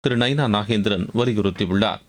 திரு நைனா நாகேந்திரன் வலியுறுத்தியுள்ளார்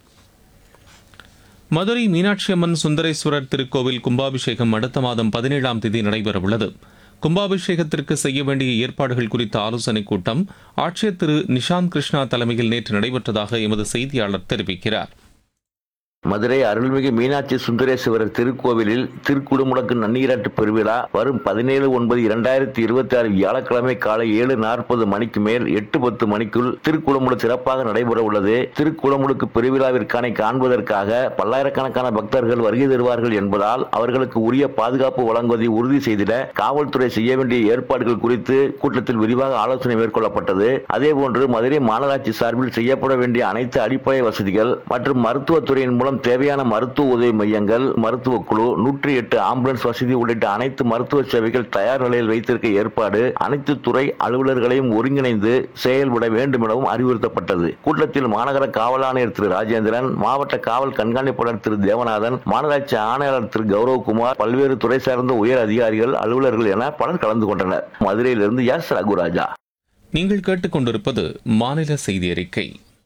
மதுரை மீனாட்சி அம்மன் சுந்தரேஸ்வரர் திருக்கோவில் கும்பாபிஷேகம் அடுத்த மாதம் பதினேழாம் தேதி நடைபெறவுள்ளது கும்பாபிஷேகத்திற்கு செய்ய வேண்டிய ஏற்பாடுகள் குறித்த ஆலோசனைக் கூட்டம் ஆட்சியர் திரு நிஷாந்த் கிருஷ்ணா தலைமையில் நேற்று நடைபெற்றதாக எமது செய்தியாளர் தெரிவிக்கிறார் மதுரை அருள்மிகு மீனாட்சி சுந்தரேஸ்வரர் திருக்கோவிலில் திருக்குடுமுடக்கு நன்னீராட்டு பெருவிழா வரும் பதினேழு ஒன்பது இரண்டாயிரத்தி இருபத்தி ஆறு வியாழக்கிழமை காலை ஏழு நாற்பது மணிக்கு மேல் எட்டு பத்து மணிக்குள் திருக்குளமுடு சிறப்பாக நடைபெற உள்ளது திருக்குளமுடுக்கு பெருவிழாவிற்கான காண்பதற்காக பல்லாயிரக்கணக்கான பக்தர்கள் வருகை தருவார்கள் என்பதால் அவர்களுக்கு உரிய பாதுகாப்பு வழங்குவதை உறுதி செய்திட காவல்துறை செய்ய வேண்டிய ஏற்பாடுகள் குறித்து கூட்டத்தில் விரிவாக ஆலோசனை மேற்கொள்ளப்பட்டது அதேபோன்று மதுரை மாநகராட்சி சார்பில் செய்யப்பட வேண்டிய அனைத்து அடிப்படை வசதிகள் மற்றும் மருத்துவத்துறையின் மூலம் தேவையான மருத்துவ உதவி மையங்கள் மருத்துவ குழு நூற்றி எட்டு ஆம்புலன்ஸ் வசதி உள்ளிட்ட அனைத்து மருத்துவ சேவைகள் தயார் நிலையில் வைத்திருக்க ஏற்பாடு அனைத்து துறை அலுவலர்களையும் ஒருங்கிணைந்து செயல்பட வேண்டும் எனவும் அறிவுறுத்தப்பட்டது கூட்டத்தில் மாநகர காவல் ஆணையர் திரு ராஜேந்திரன் மாவட்ட காவல் கண்காணிப்பாளர் திரு தேவநாதன் மாநகராட்சி ஆணையாளர் திரு கௌரவகுமார் பல்வேறு துறை சார்ந்த உயர் அதிகாரிகள் அலுவலர்கள் என பலர் கலந்து கொண்டனர் மதுரையிலிருந்து எஸ் ரகுராஜா நீங்கள் கேட்டுக்கொண்டிருப்பது மாநில செய்தி அறிக்கை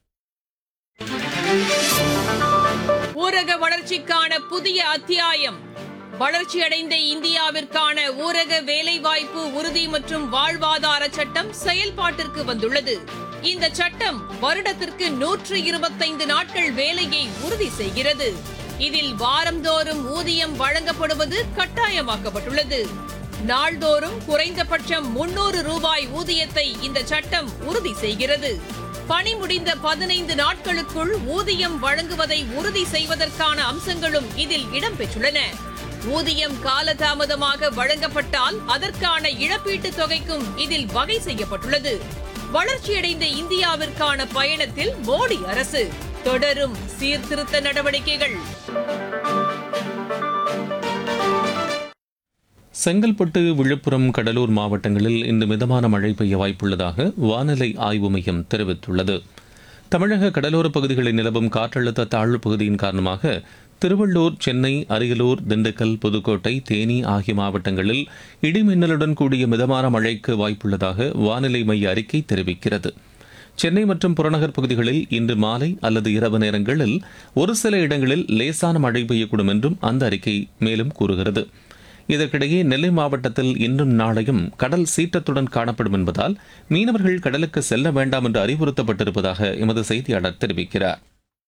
ஊரக வளர்ச்சிக்கான புதிய அத்தியாயம் வளர்ச்சியடைந்த இந்தியாவிற்கான ஊரக வேலைவாய்ப்பு உறுதி மற்றும் வாழ்வாதார சட்டம் செயல்பாட்டிற்கு வந்துள்ளது இந்த சட்டம் வருடத்திற்கு நூற்று இருபத்தைந்து நாட்கள் வேலையை உறுதி செய்கிறது இதில் வாரந்தோறும் ஊதியம் வழங்கப்படுவது கட்டாயமாக்கப்பட்டுள்ளது நாள்தோறும் குறைந்தபட்சம் முன்னூறு ரூபாய் ஊதியத்தை இந்த சட்டம் உறுதி செய்கிறது பணி முடிந்த பதினைந்து நாட்களுக்குள் ஊதியம் வழங்குவதை உறுதி செய்வதற்கான அம்சங்களும் இதில் இடம்பெற்றுள்ளன ஊதியம் காலதாமதமாக வழங்கப்பட்டால் அதற்கான இழப்பீட்டுத் தொகைக்கும் இதில் வகை செய்யப்பட்டுள்ளது வளர்ச்சியடைந்த இந்தியாவிற்கான பயணத்தில் மோடி அரசு தொடரும் சீர்திருத்த நடவடிக்கைகள் செங்கல்பட்டு விழுப்புரம் கடலூர் மாவட்டங்களில் இன்று மிதமான மழை பெய்ய வாய்ப்புள்ளதாக வானிலை ஆய்வு மையம் தெரிவித்துள்ளது தமிழக கடலோரப் பகுதிகளில் நிலவும் காற்றழுத்த தாழ்வு பகுதியின் காரணமாக திருவள்ளூர் சென்னை அரியலூர் திண்டுக்கல் புதுக்கோட்டை தேனி ஆகிய மாவட்டங்களில் இடிமின்னலுடன் கூடிய மிதமான மழைக்கு வாய்ப்புள்ளதாக வானிலை மைய அறிக்கை தெரிவிக்கிறது சென்னை மற்றும் புறநகர் பகுதிகளில் இன்று மாலை அல்லது இரவு நேரங்களில் ஒரு சில இடங்களில் லேசான மழை பெய்யக்கூடும் என்றும் அந்த அறிக்கை மேலும் கூறுகிறது இதற்கிடையே நெல்லை மாவட்டத்தில் இன்றும் நாளையும் கடல் சீற்றத்துடன் காணப்படும் என்பதால் மீனவர்கள் கடலுக்கு செல்ல வேண்டாம் என்று அறிவுறுத்தப்பட்டிருப்பதாக எமது செய்தியாளர் தெரிவிக்கிறார்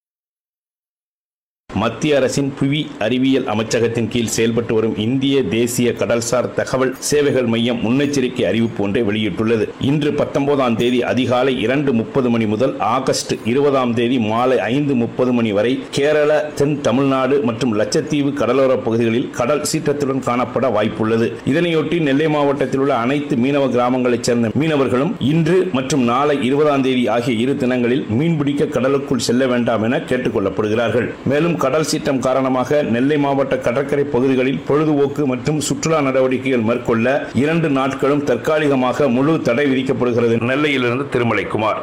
மத்திய அரசின் புவி அறிவியல் அமைச்சகத்தின் கீழ் செயல்பட்டு வரும் இந்திய தேசிய கடல்சார் தகவல் சேவைகள் மையம் முன்னெச்சரிக்கை அறிவிப்பு ஒன்றை வெளியிட்டுள்ளது இன்று பத்தொன்பதாம் தேதி அதிகாலை இரண்டு முப்பது மணி முதல் ஆகஸ்ட் இருபதாம் தேதி மாலை ஐந்து முப்பது மணி வரை கேரள தென் தமிழ்நாடு மற்றும் லட்சத்தீவு கடலோர பகுதிகளில் கடல் சீற்றத்துடன் காணப்பட வாய்ப்புள்ளது இதனையொட்டி நெல்லை மாவட்டத்தில் உள்ள அனைத்து மீனவ கிராமங்களைச் சேர்ந்த மீனவர்களும் இன்று மற்றும் நாளை இருபதாம் தேதி ஆகிய இரு தினங்களில் மீன்பிடிக்க கடலுக்குள் செல்ல வேண்டாம் என கேட்டுக் கொள்ளப்படுகிறார்கள் மேலும் கடல் சீற்றம் காரணமாக நெல்லை மாவட்ட கடற்கரை பகுதிகளில் பொழுதுபோக்கு மற்றும் சுற்றுலா நடவடிக்கைகள் மேற்கொள்ள இரண்டு நாட்களும் தற்காலிகமாக முழு தடை விதிக்கப்படுகிறது நெல்லையிலிருந்து திருமலைக்குமார்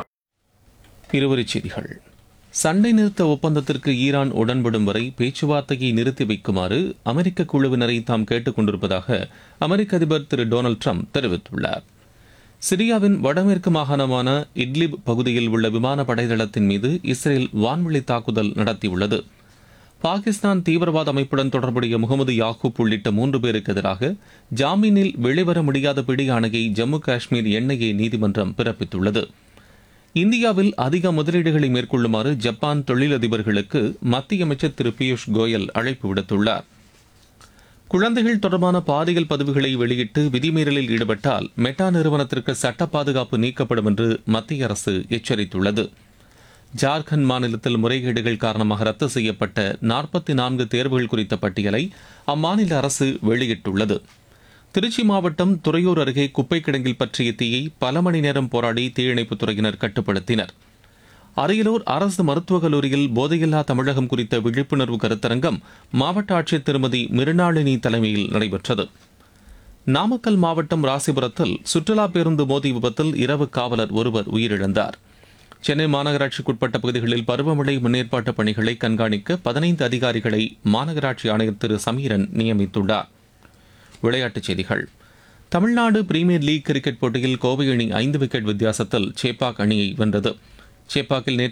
இருவரிச் செய்திகள் சண்டை நிறுத்த ஒப்பந்தத்திற்கு ஈரான் உடன்படும் வரை பேச்சுவார்த்தையை நிறுத்தி வைக்குமாறு அமெரிக்க குழுவினரை தாம் கேட்டுக் கொண்டிருப்பதாக அமெரிக்க அதிபர் திரு டொனால்டு ட்ரம்ப் தெரிவித்துள்ளார் சிரியாவின் வடமேற்கு மாகாணமான இட்லிப் பகுதியில் உள்ள விமான படைதளத்தின் மீது இஸ்ரேல் வான்வழி தாக்குதல் நடத்தியுள்ளது பாகிஸ்தான் தீவிரவாத அமைப்புடன் தொடர்புடைய முகமது யாகூப் உள்ளிட்ட மூன்று பேருக்கு எதிராக ஜாமீனில் வெளிவர முடியாத பிடியாணையை ஜம்மு காஷ்மீர் எண்ணெயை நீதிமன்றம் பிறப்பித்துள்ளது இந்தியாவில் அதிக முதலீடுகளை மேற்கொள்ளுமாறு ஜப்பான் தொழிலதிபர்களுக்கு மத்திய அமைச்சர் திரு பியூஷ் கோயல் அழைப்பு விடுத்துள்ளார் குழந்தைகள் தொடர்பான பாலியல் பதிவுகளை வெளியிட்டு விதிமீறலில் ஈடுபட்டால் மெட்டா நிறுவனத்திற்கு சட்ட பாதுகாப்பு நீக்கப்படும் என்று மத்திய அரசு எச்சரித்துள்ளது ஜார்க்கண்ட் மாநிலத்தில் முறைகேடுகள் காரணமாக ரத்து செய்யப்பட்ட நாற்பத்தி நான்கு தேர்வுகள் குறித்த பட்டியலை அம்மாநில அரசு வெளியிட்டுள்ளது திருச்சி மாவட்டம் துறையூர் அருகே குப்பை கிடங்கில் பற்றிய தீயை பல மணி நேரம் போராடி தீயணைப்புத் துறையினர் கட்டுப்படுத்தினர் அரியலூர் அரசு மருத்துவக் கல்லூரியில் போதையில்லா தமிழகம் குறித்த விழிப்புணர்வு கருத்தரங்கம் மாவட்ட ஆட்சியர் திருமதி மிருணாளினி தலைமையில் நடைபெற்றது நாமக்கல் மாவட்டம் ராசிபுரத்தில் சுற்றுலா பேருந்து மோதி விபத்தில் இரவு காவலர் ஒருவர் உயிரிழந்தார் சென்னை மாநகராட்சிக்குட்பட்ட பகுதிகளில் பருவமழை முன்னேற்பாட்டு பணிகளை கண்காணிக்க பதினைந்து அதிகாரிகளை மாநகராட்சி ஆணையர் திரு சமீரன் நியமித்துள்ளார் விளையாட்டுச் செய்திகள் தமிழ்நாடு பிரீமியர் லீக் கிரிக்கெட் போட்டியில் கோவை அணி ஐந்து விக்கெட் வித்தியாசத்தில் சேப்பாக் அணியை வென்றது சேப்பாக்கில் நேற்று